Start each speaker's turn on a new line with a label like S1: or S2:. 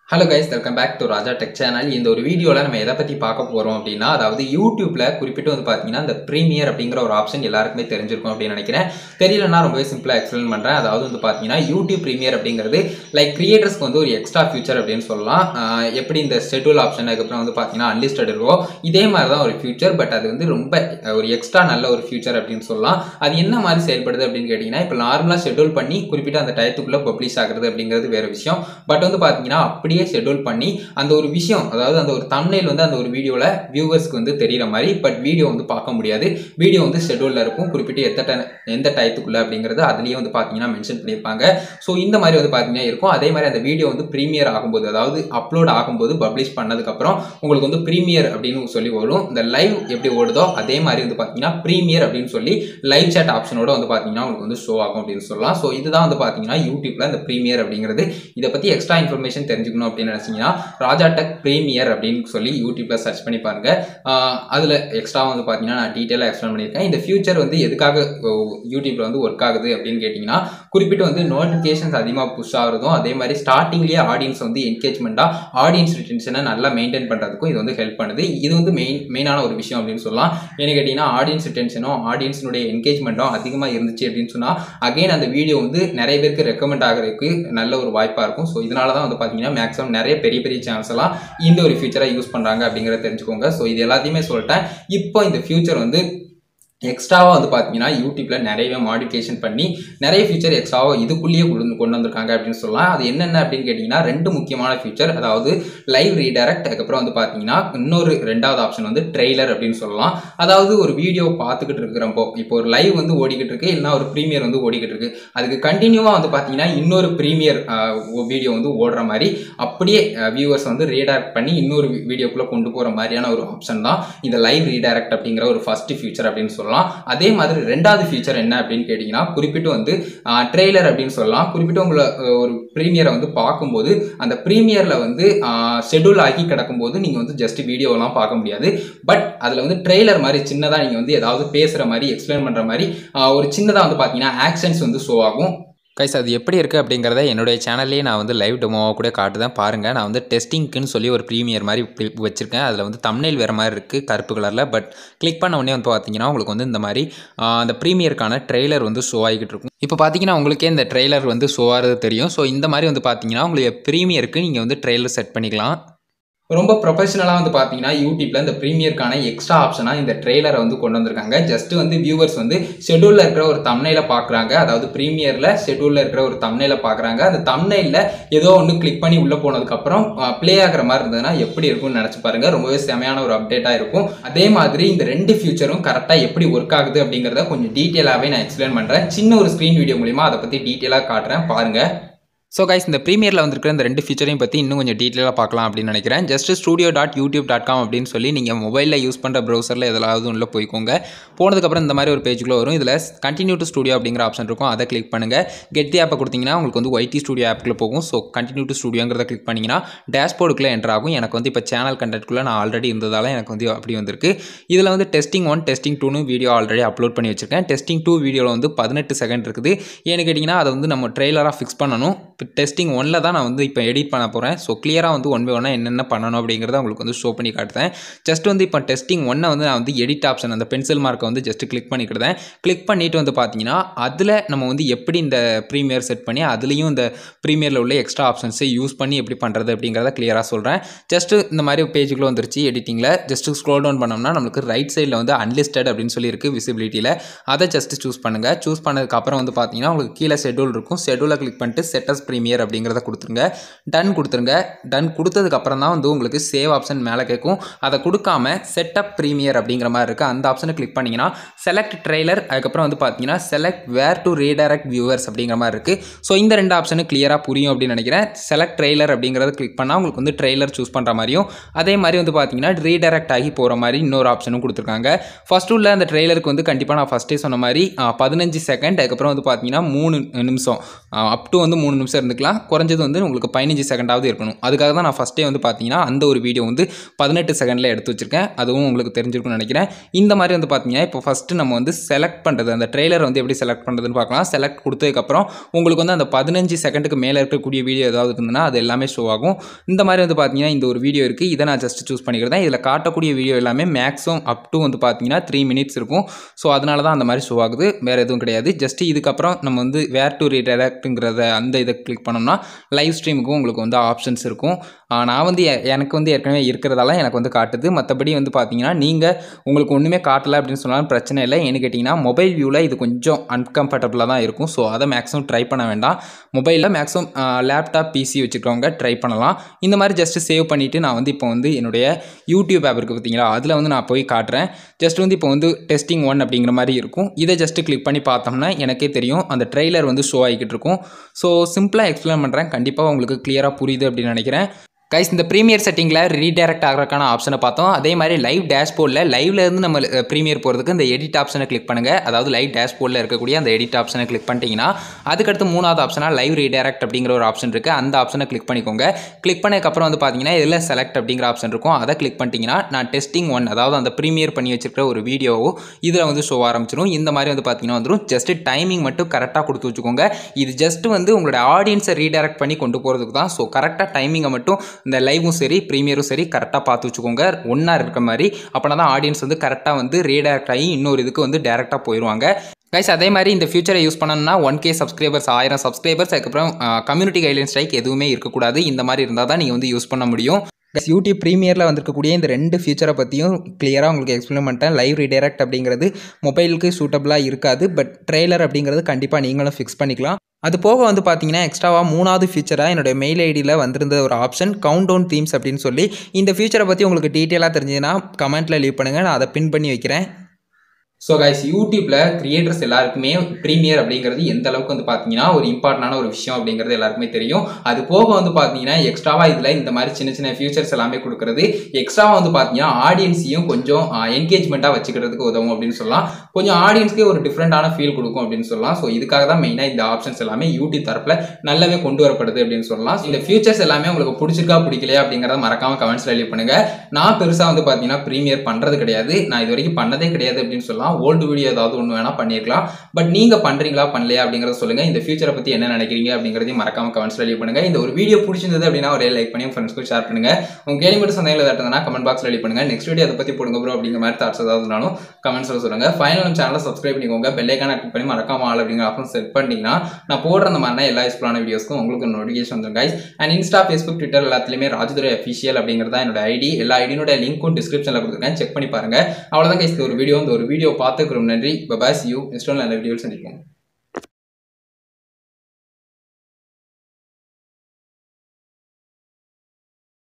S1: hello guys welcome back to Raja tech channel இந்த ஒரு வீடியோவில் நம்ம எதை பற்றி பார்க்க போகிறோம் அப்படின்னா அதாவது யூடியூப்ல குறிப்பிட்டு வந்து பார்த்தீங்கன்னா இந்த ப்ரீமியர் அப்படிங்கிற ஒரு ஆப்ஷன் எல்லாருக்குமே தெரிஞ்சிருக்கும் அப்படின்னு நினைக்கிறேன் தெரியலன்னா ரொம்பவே சிம்பிளாக எக்ஸ்பிளைன் பண்ணுறேன் அதாவது வந்து பார்த்தீங்கன்னா யூடியூப் ப்ரீமியர் அப்படிங்கிறது லைக் கிரியேட்டர்ஸ்க்கு வந்து ஒரு எக்ஸ்ட்ரா ஃபியூச்சர் அப்படின்னு சொல்லலாம் ஆஹ் எப்படி இந்த ஷெட்யூல் ஆப்ஷன் அதுக்கப்புறம் வந்து பார்த்தீங்கன்னா அன்லிஸ்டட் இருக்கோ இதே மாதிரி தான் ஒரு ஃபியூச்சர் பட் அது வந்து ரொம்ப அஹ், ஒரு எக்ஸ்ட்ரா நல்ல ஒரு ஃபியூச்சர் அப்படின்னு சொல்லலாம் அது என்ன மாதிரி செயல்படுது அப்படின்னு கேட்டிங்கன்னா இப்போ நார்மலாக ஷெட்யூல் பண்ணி குறிப்பிட்ட அந்த டயத்துக்குள்ளே பப்ளிஷ் ஆகுறது அப்படிங்கிறது வேறு விஷயம் பட் வந்து பார்த்தீங்கன்னா அப்படியே ஷெட்யூல் பண்ணி அந்த ஒரு விஷயம் அதாவது அந்த ஒரு தம்னைல் வந்து அந்த ஒரு வீடியோவில் வியூவர்ஸ்க்கு வந்து தெரியிற மாதிரி பட் வீடியோ வந்து பார்க்க முடியாது வீடியோ வந்து ஷெட்யூலில் இருக்கும் குறிப்பிட்டு எத்த ti- எந்த டயத்துக்குள்ளே அப்படிங்கிறது அதுலேயே வந்து பார்த்தீங்கன்னா மென்ஷன் பண்ணியிருப்பாங்க ஸோ இந்த மாதிரி வந்து பார்த்தீங்கன்னா இருக்கும் அதே மாதிரி அந்த வீடியோ வந்து ப்ரீமியர் ஆகும்போது அதாவது அப்லோட் ஆகும்போது பப்ளிஷ் பண்ணதுக்கப்புறம் உங்களுக்கு வந்து ப்ரீமியர் அப்படின்னு சொல்லி வரும் இந்த லைவ் எப்படி ஓடுதோ அதே மாதிரி வந்து பார்த்தீங்கன்னா ப்ரீமியர் அப்படின்னு சொல்லி லைவ் chat ஆப்ஷனோட வந்து பார்த்தீங்கன்னா உங்களுக்கு வந்து ஷோ ஆகும் அப்படின்னு சொல்லலாம் ஸோ இதுதான் வந்து பார்த்தீங்கன்னா யூடியூப்ல இந்த ப்ரீமியர் அப்படிங்கிறது இதை பற்றி எக்ஸ்ட்ரா இன்ஃபர்மேஷன் தெரிஞ்சுக்கணும் அப்படின்னு நினச்சிங்கன்னா ராஜா டெக் ப்ரீமியர் அப்படின்னு சொல்லி யூடியூப்ல சர்ச் பண்ணி பாருங்க ஆஹ் அதுல எக்ஸ்ட்ரா வந்து பார்த்தீங்கன்னா நான் டீட்டெயிலாக எக்ஸ்பிளைன் பண்ணியிருக்கேன் இந்த ஃபியூச்சர் வந்து எதுக்காக அஹ், யூடியூப்ல வந்து ஒர்க் ஆகுது அப்படின்னு கேட்டிங்கன்னா குறிப்பிட்டு வந்து நோட்டிஃபிகேஷன்ஸ் அதிகமாக புஷ் ஆகுறதும் அதே மாதிரி ஸ்டார்டிங்லேயே ஆடியன்ஸ் வந்து என்கேஜ்மெண்ட்டாக ஆடியன்ஸ் ரிட்டன்ஷனை நல்லா மெயின்டைன் பண்ணுறதுக்கும் இது வந்து ஹெல்ப் பண்ணுது இது வந்து மெயின் மெயினான ஒரு விஷயம் அப்படின்னு சொல்லலாம் ஏன்னு கேட்டிங்கன்னா ஆடியன்ஸ் ரிட்டன்ஷனும் ஆடியன்ஸினுடைய என்கேஜ்மெண்ட்டும் அதிகமாக இருந்துச்சு அப்படின்னு சொன்னால் அகைன் அந்த வீடியோ வந்து நிறைய பேருக்கு ரெக்கமெண்ட் ஆகிறதுக்கு நல்ல ஒரு வாய்ப்பாக இருக்கும் ஸோ இதனால தான் வந்து பார்த்தீங்கன்னா மேக்ஸிமம் நிறைய பெரிய பெரிய சேனல்ஸ் எல்லாம் இந்த ஒரு ஃபியூச்சரை யூஸ் பண்ணுறாங்க அப்படிங்கிறத தெரிஞ்சுக்கோங்க ஸோ இது எல்லாத்தையுமே சொல்லிட்டேன் இப்போ இந்த ஃபியூச்சர் வந்து எக்ஸ்ட்ராவாக வந்து பார்த்தீங்கன்னா யூடியூப்பில் நிறையவே மாடிஃபிகேஷன் பண்ணி நிறைய ஃபீச்சர் எக்ஸ்ட்ராவாக இதுக்குள்ளேயே கொண்டு கொண்டு வந்திருக்காங்க அப்படின்னு சொல்லலாம் அது என்னென்ன அப்படின்னு கேட்டிங்கன்னா ரெண்டு முக்கியமான ஃபீச்சர் அதாவது லைவ் ரீடைரக்ட் அதுக்கப்புறம் வந்து பார்த்தீங்கன்னா இன்னொரு ரெண்டாவது ஆப்ஷன் வந்து ட்ரெய்லர் அப்படின்னு சொல்லலாம் அதாவது ஒரு வீடியோ பார்த்துக்கிட்டு இருக்கிறப்போ இப்போ ஒரு லைவ் வந்து ஓடிக்கிட்டு இருக்கு இல்லைன்னா ஒரு ப்ரீமியர் வந்து ஓடிக்கிட்டு இருக்கு அதுக்கு கண்டினியூவாக வந்து பார்த்தீங்கன்னா இன்னொரு ப்ரீமியர் வீடியோ வந்து ஓடுற மாதிரி அப்படியே வியூவர்ஸ் வந்து ரீடைரக்ட் பண்ணி இன்னொரு வீடியோக்குள்ளே கொண்டு போகிற மாதிரியான ஒரு ஆப்ஷன் தான் இந்த லைவ் ரீடைரக்ட் அப்படிங்கிற ஒரு ஃபர்ஸ்ட் ஃபியூச்சர் அப்படின்னு சொல்லலாம் அதே மாதிரி ரெண்டாவது ஃபீச்சர் என்ன அப்படின்னு கேட்டிங்கன்னா குறிப்பிட்டு வந்து ட்ரெய்லர் அப்படின்னு சொல்லலாம் குறிப்பிட்டு உங்களை அஹ், ஒரு ப்ரீமியரை வந்து பார்க்கும்போது அந்த ப்ரீமியரில் வந்து ஷெட்யூல் ஆகி கிடக்கும்போது நீங்கள் வந்து ஜஸ்ட் வீடியோலாம் பார்க்க முடியாது பட் அதில் வந்து ட்ரெய்லர் மாதிரி சின்னதாக நீங்கள் வந்து ஏதாவது பேசுகிற மாதிரி எக்ஸ்பிளைன் பண்ணுற மாதிரி ஆஹ், ஒரு சின்னதாக வந்து பார்த்தீங்கன்னா ஆக்ஷன்ஸ் வந்து ஷோ ஆகும் கைஸ் அது எப்படி இருக்குது அப்படிங்கிறத என்னுடைய சேனல்லே நான் வந்து லைவ் டெமோவாக கூட காட்டுதேன் பாருங்கள் நான் வந்து டெஸ்டிங்க்குன்னு சொல்லி ஒரு ப்ரீமியர் மாதிரி இப்படி வச்சுருக்கேன் அதில் வந்து தம்னைல் வேறு மாதிரி இருக்குது கருப்பு கலரில் பட் கிளிக் பண்ண உடனே வந்து பார்த்தீங்கன்னா உங்களுக்கு வந்து இந்த மாதிரி ஆஹ், அந்த ப்ரீமியருக்கான ட்ரெய்லர் வந்து ஷோ ஆகிக்கிட்டு இருக்கும் இப்போ பார்த்தீங்கன்னா உங்களுக்கே இந்த ட்ரெய்லர் வந்து ஷோ ஆகிறது தெரியும் ஸோ இந்த மாதிரி வந்து பார்த்தீங்கன்னா உங்களுக்கு ப்ரீமியருக்கு நீங்கள் வந்து ட்ரெய்லர் செட் பண்ணிக்கலாம் ரொம்ப ப்ரொஃபஷனலாக வந்து பார்த்தீங்கன்னா யூடியூப்ல இந்த ப்ரீமியருக்கான எக்ஸ்ட்ரா ஆப்ஷனாக இந்த ட்ரெய்லரை வந்து கொண்டு வந்திருக்காங்க ஜஸ்ட் வந்து வியூவர்ஸ் வந்து ஷெட்யூலில் இருக்கிற ஒரு தம்னைல பார்க்குறாங்க அதாவது ப்ரீமியரில் ஷெட்யூலில் இருக்கிற ஒரு தம்னைல பார்க்குறாங்க அந்த தம்னைல ஏதோ ஒன்று கிளிக் பண்ணி உள்ளே போனதுக்கப்புறம் ப்ளே ஆகிற மாதிரி இருந்ததுன்னா எப்படி இருக்கும்னு நினச்சி பாருங்க ரொம்பவே செமையான ஒரு அப்டேட்டாக இருக்கும் அதே மாதிரி இந்த ரெண்டு ஃபியூச்சரும் கரெக்டாக எப்படி ஒர்க் ஆகுது அப்படிங்கிறத கொஞ்சம் டீட்டெயிலாகவே நான் எக்ஸ்பிளைன் பண்ணுறேன் சின்ன ஒரு ஸ்க்ரீன் வீடியோ மூலிமா அதை பற்றி டீட்டெயிலாக காட்டுறேன் பாருங்கள் ஸோ கைஸ் இந்த ப்ரீமியரில் வந்திருக்கிற இந்த ரெண்டு ஃபீச்சரையும் பற்றி இன்னும் கொஞ்சம் டீட்டெயிலாக பார்க்கலாம் அப்படின்னு நினைக்கிறேன் just studio dot YouTube dot com அப்படின்னு சொல்லி நீங்கள் மொபைலில் யூஸ் பண்ணுற ப்ரௌசரில் எதாவது உள்ள போய்க்கோங்க போனதுக்கப்புறம் இந்த மாதிரி ஒரு பேஜுக்குள்ள வரும் இதில் கண்டினியூ டு ஸ்டூடியோ அப்படிங்கிற ஆப்ஷன் இருக்கும் அதை கிளிக் பண்ணுங்கள் கெட் தி ஆப்பை கொடுத்தீங்கன்னா உங்களுக்கு வந்து ஒய்டி ஸ்டூடியோ ஆப்புக்குள்ள போகும் ஸோ கண்டினியூ டு ஸ்டூடியோங்கிறத கிளிக் பண்ணிங்கன்னா டேஷ்போர்டுக்குள்ளே என்டர் ஆகும் எனக்கு வந்து இப்போ சேனல் கண்டென்ட்குள்ளே நான் ஆல்ரெடி இருந்ததால் எனக்கு வந்து அப்படி வந்திருக்கு இதில் வந்து டெஸ்டிங் ஒன் டெஸ்டிங் டூனு வீடியோ ஆல்ரெடி அப்லோட் பண்ணி வச்சிருக்கேன் டெஸ்டிங் டூ வீடியோவில் வந்து பதினெட்டு செகண்ட் இருக்குது ஏன்னு கேட்டிங்கன்னா அதை வந்து நம்ம ட்ரெய்லராக ஃபிக்ஸ் பண்ணணும் இப்போ டெஸ்டிங் ஒன்ல தான் நான் வந்து இப்போ எடிட் பண்ண போகிறேன் ஸோ கிளியராக வந்து ஒன் பை ஒன்னாக என்னென்ன பண்ணணும் அப்படிங்கிறத உங்களுக்கு வந்து ஷோ பண்ணி காட்டுறேன் ஜஸ்ட் வந்து இப்போ டெஸ்டிங் ஒன்னை வந்து நான் வந்து எடிட் ஆப்ஷன் அந்த பென்சில் மார்க்கை வந்து ஜஸ்ட் கிளிக் பண்ணிக்கிட்டேன் கிளிக் பண்ணிட்டு வந்து பார்த்தீங்கன்னா அதில் நம்ம வந்து எப்படி இந்த ப்ரீமியர் செட் பண்ணி அதுலேயும் இந்த ப்ரீமியரில் உள்ள எக்ஸ்ட்ரா ஆப்ஷன்ஸை யூஸ் பண்ணி எப்படி பண்ணுறது அப்படிங்கிறத கிளியராக சொல்கிறேன் ஜஸ்ட் இந்த மாதிரி பேஜுக்குள்ள வந்துருச்சு எடிட்டிங்கில் ஜஸ்ட் ஸ்க்ரோல் டவுன் பண்ணோம்னா நம்மளுக்கு ரைட் சைடில் வந்து அன்லிஸ்டட் அப்படின்னு சொல்லி இருக்குது விசிபிலிட்டியில் அதை ஜஸ்ட் சூஸ் பண்ணுங்கள் சூஸ் பண்ணதுக்கப்புறம் வந்து பார்த்தீங்கன்னா உங்களுக்கு கீழே ஷெட்யூல் இருக்கும் ஷெட்யூலை கிளிக் பண்ணிட்டு செட்டஸ் ப்ரீமியர் அப்படிங்கிறத கொடுத்துருங்க டன் கொடுத்துருங்க டன் கொடுத்ததுக்கப்புறம் தான் வந்து உங்களுக்கு சேவ் ஆப்ஷன் மேலே கேட்கும் அதை கொடுக்காம செட்டப் ப்ரீமியர் அப்படிங்கிற மாதிரி இருக்குது அந்த ஆப்ஷனை கிளிக் பண்ணிங்கன்னா செலக்ட் ட்ரெய்லர் அதுக்கப்புறம் வந்து பார்த்தீங்கன்னா select where to redirect viewers அப்படிங்கிற மாதிரி இருக்குது ஸோ இந்த ரெண்டு ஆப்ஷனும் கிளியராக புரியும் அப்படின்னு நினைக்கிறேன் செலக்ட் ட்ரெய்லர் அப்படிங்கிறத கிளிக் பண்ணால் உங்களுக்கு வந்து ட்ரெய்லர் சூஸ் பண்ணுற மாதிரியும் அதே மாதிரி வந்து பார்த்தீங்கன்னா ரீடைரக்ட் ஆகி போகிற மாதிரி இன்னொரு ஆப்ஷனும் கொடுத்துருக்காங்க ஃபர்ஸ்ட் உள்ள அந்த ட்ரெய்லருக்கு வந்து கண்டிப்பாக நான் ஃபஸ்ட்டே சொன்ன மாதிரி பதினஞ்சு செகண்ட் அதுக்கப்புறம் வந்து பார்த்தீங்கன்னா மூணு நிமிஷம் அப் டு வந்து மூணு நிமிஷம் நிமிஷம் இருந்துக்கலாம் குறைஞ்சது வந்து உங்களுக்கு பதினஞ்சு செகண்டாவது இருக்கணும் அதுக்காக தான் நான் ஃபஸ்ட்டே வந்து பார்த்தீங்கன்னா அந்த ஒரு வீடியோ வந்து பதினெட்டு செகண்டில் எடுத்து வச்சிருக்கேன் அதுவும் உங்களுக்கு தெரிஞ்சிருக்கும்னு நினைக்கிறேன் இந்த மாதிரி வந்து பார்த்தீங்கன்னா இப்போ ஃபஸ்ட்டு நம்ம வந்து செலக்ட் பண்ணுறது அந்த ட்ரெய்லர் வந்து எப்படி செலக்ட் பண்ணுறதுன்னு பார்க்கலாம் செலக்ட் கொடுத்ததுக்கப்புறம் உங்களுக்கு வந்து அந்த பதினஞ்சு செகண்டுக்கு மேலே இருக்கக்கூடிய வீடியோ ஏதாவது இருந்ததுன்னா அது எல்லாமே ஷோ ஆகும் இந்த மாதிரி வந்து பார்த்தீங்கன்னா இந்த ஒரு வீடியோ இருக்குது இதை நான் ஜஸ்ட் சூஸ் பண்ணிக்கிறேன் இதில் காட்டக்கூடிய வீடியோ எல்லாமே மேக்ஸிமம் அப் டு வந்து பார்த்தீங்கன்னா த்ரீ மினிட்ஸ் இருக்கும் ஸோ அதனால தான் அந்த மாதிரி ஷோ ஆகுது வேறு எதுவும் கிடையாது ஜஸ்ட் இதுக்கப்புறம் நம்ம வந்து வேர் டு ரீடைரக்ட்டுங்கிறத அந்த இதை கிளிக் பண்ணோம்னா லைவ் ஸ்ட்ரீமுக்கும் உங்களுக்கு வந்து ஆப்ஷன்ஸ் இருக்கும் ஆஹ் நான் வந்து எ- எனக்கு வந்து ஏற்கனவே இருக்கிறதால எனக்கு வந்து காட்டுது மற்றபடி வந்து பார்த்தீங்கன்னா நீங்கள் உங்களுக்கு ஒன்றுமே காட்டலை அப்படின்னு சொன்னாலும் பிரச்சனை இல்லை ஏன்னு கேட்டிங்கன்னா மொபைல் வியூவில் இது கொஞ்சம் அன்கம்ஃபர்டபுளாக தான் இருக்கும் ஸோ அதை மேக்ஸிமம் ட்ரை பண்ண வேண்டாம் மொபைலில் மேக்ஸிமம் லேப்டாப் பிசி வச்சுக்கிறவங்க ட்ரை பண்ணலாம் இந்த மாதிரி ஜஸ்ட் சேவ் பண்ணிவிட்டு நான் வந்து இப்போ வந்து என்னுடைய யூடியூப் ஆப் இருக்குது பார்த்தீங்களா அதில் வந்து நான் போய் காட்டுறேன் ஜஸ்ட் வந்து இப்போ வந்து டெஸ்டிங் ஒன் அப்படிங்கிற மாதிரி இருக்கும் இதை ஜஸ்ட் கிளிக் பண்ணி பார்த்தோம்னா எனக்கே தெரியும் அந்த ட்ரெய்லர் வந்து ஷோ ஆகிக்கிட்டு இருக்கும் ஸோ சிம்பிளாக எக்ஸ்பிளைன் பண்ணுறேன் கண்டிப்பாக உங்களுக்கு கிளியராக புரியுது அப்படின்னு நினைக்கிறேன் கைஸ் இந்த ப்ரீமியர் செட்டிங்கில் ரீடைரக்ட் ஆகிறதுக்கான ஆப்ஷனை பார்த்தோம் அதே மாதிரி லைவ் டேஷ்போர்டில் லைவ்ல இருந்து நம்ம ப்ரீமியர் போகிறதுக்கு இந்த எடிட் ஆப்ஷனை கிளிக் பண்ணுங்கள் அதாவது லைவ் டேஷ்போர்டில் இருக்கக்கூடிய அந்த எடிட் ஆப்ஷனை கிளிக் பண்ணிட்டீங்கன்னா அதுக்கடுத்து மூணாவது ஆப்ஷனாக லைவ் ரீடைரக்ட் அப்படிங்கிற ஒரு ஆப்ஷன் இருக்குது அந்த ஆப்ஷனை கிளிக் பண்ணிக்கோங்க கிளிக் பண்ணதுக்கப்புறம் வந்து பார்த்தீங்கன்னா இதில் செலக்ட் அப்படிங்கிற ஆப்ஷன் இருக்கும் அதை கிளிக் பண்ணிட்டீங்கன்னா நான் டெஸ்டிங் ஒன் அதாவது அந்த ப்ரீமியர் பண்ணி வச்சிருக்கிற ஒரு வீடியோவோ இதில் வந்து ஷோ ஆரம்பிச்சிடும் இந்த மாதிரி வந்து பார்த்தீங்கன்னா வந்துடும் ஜஸ்ட் டைமிங் மட்டும் கரெக்டாக கொடுத்து வச்சுக்கோங்க இது ஜஸ்ட் வந்து உங்களோட ஆடியன்ஸை ரீடைரக்ட் பண்ணி கொண்டு போகிறதுக்கு தான் ஸோ கரெக்டாக டைமிங்கை மட்டும் இந்த லைவும் சரி ப்ரீமியரும் சரி கரெக்டாக பார்த்து வச்சுக்கோங்க ஒன்றா இருக்க மாதிரி அப்போனா தான் ஆடியன்ஸ் வந்து கரெக்டாக வந்து ரீடைரக்ட் ஆகி இன்னொரு இதுக்கு வந்து டேரெக்டாக போயிடுவாங்க கைஸ் அதே மாதிரி இந்த ஃபியூச்சரை யூஸ் பண்ணணும்னா ஒன் கே சப்ஸ்கிரைபர்ஸ் ஆயிரம் சப்ஸ்கிரைபர்ஸ் அதுக்கப்புறம் கம்யூனிட்டி கைட்லைன் ஸ்ட்ரைக் எதுவுமே இருக்கக்கூடாது இந்த மாதிரி இருந்தால் தான் நீங்கள் வந்து யூஸ் பண்ண முடியும் Guys, யூடியூப் ப்ரீமியரில் வந்திருக்கக்கூடிய இந்த ரெண்டு ஃபியூச்சரை பற்றியும் கிளியராக உங்களுக்கு எக்ஸ்பிளைன் பண்ணிட்டேன் லைவ் ரீடைரக்ட் அப்படிங்கிறது மொபைலுக்கு சூட்டபுளாக இருக்காது பட் ட்ரெய்லர் அப்படிங்கிறது கண்டிப்பாக நீங்களும் ஃபிக்ஸ் பண்ணிக்கலாம் அது போக வந்து பார்த்தீங்கன்னா எக்ஸ்ட்ராவாக மூணாவது ஃபீச்சராக என்னோட மெயில் ஐடியில் வந்திருந்த ஒரு ஆப்ஷன் கவுண்ட் டவுன் தீம்ஸ் அப்படின்னு சொல்லி இந்த ஃபியூச்சரை பற்றி உங்களுக்கு டீட்டெயிலாக தெரிஞ்சதுன்னா கமெண்ட்டில் லீவ் பண்ணுங்கள் நான் அதை பின் பண்ணி வைக்கிறேன் ஸோ கைஸ் யூடியூப்பில் கிரியேட்டர்ஸ் எல்லாருக்குமே ப்ரீமியர் அப்படிங்கிறது எந்த அளவுக்கு வந்து பார்த்தீங்கன்னா ஒரு இம்பார்ட்டண்டான ஒரு விஷயம் அப்படிங்கிறது எல்லாருக்குமே தெரியும் அது போக வந்து பார்த்தீங்கன்னா எக்ஸ்ட்ராவாக இதில் இந்த மாதிரி சின்ன சின்ன ஃபியூச்சர்ஸ் எல்லாமே கொடுக்குறது எக்ஸ்ட்ராவாக வந்து பார்த்தீங்கன்னா ஆடியன்ஸையும் கொஞ்சம் என்கேஜ்மெண்ட்டாக வச்சுக்கிறதுக்கு உதவும் அப்படின்னு சொல்லலாம் கொஞ்சம் ஆடியன்ஸ்க்கே ஒரு டிஃப்ரெண்டான ஃபீல் கொடுக்கும் அப்படின்னு சொல்லலாம் ஸோ இதுக்காக தான் மெயினாக இந்த ஆப்ஷன்ஸ் எல்லாமே யூடியூப் தரப்பில் நல்லாவே கொண்டு வரப்படுது அப்படின்னு சொல்லலாம் இந்த ஃபியூச்சர்ஸ் எல்லாமே உங்களுக்கு பிடிச்சிருக்கா பிடிக்கலையா அப்படிங்கிறத மறக்காம கமெண்ட்ஸ்ல லீவ் பண்ணுங்க நான் பெருசாக வந்து பார்த்தீங்கன்னா ப்ரீமியர் பண்ணுறது கிடையாது நான் இது வரைக்கும் பண்ணதே கிடையாது அப்படின்னு சொல்லலாம் ஓல்டு வீடியோ ஏதாவது ஒன்று வேணா பண்ணியிருக்கலாம் பட் நீங்க பண்றீங்களா பண்ணலையா அப்படிங்கறத சொல்லுங்க இந்த ஃபியூச்சரை பத்தி என்ன நினைக்கிறீங்க அப்படிங்கறதையும் மறக்காம கமெண்ட்ஸ்ல லீவ் பண்ணுங்க இந்த ஒரு வீடியோ பிடிச்சிருந்தது அப்படின்னா ஒரே லைக் பண்ணி ஃப்ரெண்ட்ஸ்க்கு ஷேர் பண்ணுங்க உங்க கேள்வி மட்டும் சந்தையில் ஏதாவது கமெண்ட் பாக்ஸ்ல லீவ் பண்ணுங்க நெக்ஸ்ட் வீடியோ அதை பத்தி போடுங்க ப்ரோ அப்படிங்கிற மாதிரி தாட்ஸ் ஏதாவதுனாலும் கமெண்ட்ஸ்ல சொல்லுங்க ஃபைனல் நம்ம சேனலை சப்ஸ்கிரைப் பண்ணிக்கோங்க பெல்லைக்கான கிளிக் பண்ணி மறக்காம ஆள் அப்படிங்கிற ஆப்ஷன் செட் பண்ணிட்டீங்கன்னா நான் போடுற அந்த மாதிரி எல்லா யூஸ்ஃபுல்லான வீடியோஸ்க்கும் உங்களுக்கு நோட்டிஃபிகேஷன் வந்துடும் guys and insta Facebook Twitter Rajadurai official official அப்படிங்கிறதா என்னோட ஐடி எல்லா ஐடியோட லிங்க்கும் டிஸ்கிரிப்ஷனில் கொடுத்துருக்கேன் செக் பண்ணி பாருங்க அவ்வளோதான் கைஸ் ஒரு வீடியோ இந்த ஒரு வீடியோ பார்த்துக்கிறோம் நன்றி பபாஸ் யூ நெக்ஸ்ட் நல்ல வீடியோ சந்திப்போம்